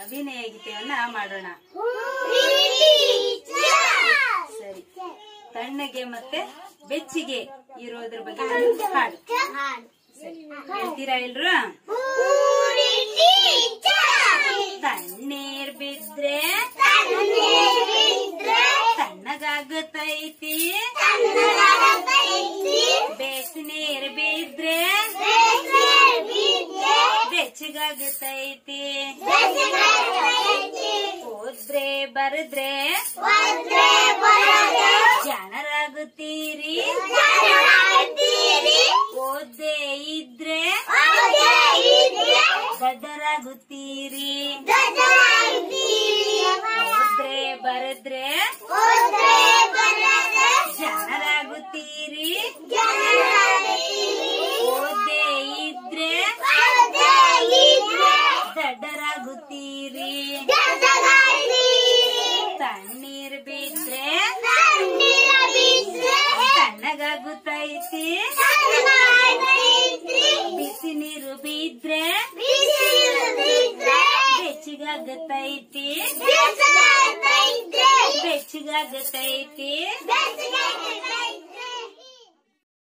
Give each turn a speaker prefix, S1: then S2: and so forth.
S1: ಅಭಿನಯ ಗೀತೆಯನ್ನ ಮಾಡೋಣ ಸರಿ ತಣ್ಣಗೆ ಮತ್ತೆ ಬೆಚ್ಚಿಗೆ ಇರೋದ್ರ ಬಗ್ಗೆ ಒಂದು ಹಾಡು ಸರಿ ಹೇಳ್ತೀರಾ ಎಲ್ರು ತಣ್ಣೀರ್ ಬಿದ್ರೆ ತಣ್ಣಗಾಗುತ್ತೈತಿ ಬೇಸ್ ನೀರ್ ಬಿದ್ರೆ ಬೆಚ್ಚಗಾಗುತ್ತೈತಿ ಹೋದ್ರೆ ಬರದ್ರೆ ಜಾಣರಾಗುತ್ತೀರಿ ಓದ್ದೇ ಇದ್ರೆ ದಡ್ಡರಾಗುತ್ತೀರಿ ಹೋದ್ರೆ ಬರದ್ರೆ ಜಾಣರಾಗುತ್ತೀರಿ ಓದ್ದೇ ಇದ್ರೆ ದಡ್ಡರಾಗುತ್ತೀರಿ ತಣ್ಣೀರ್ ಬಿದ್ರೆ ತಣ್ಣಗಾಗುತ್ತೈತಿ ಬಿಸಿ ನೀರು ಬಿದ್ರೆ ಬೆಚ್ಚಗಾಗುತ್ತೈತಿ ಬೆಚ್ಚಗಾಗುತ್ತೈತಿ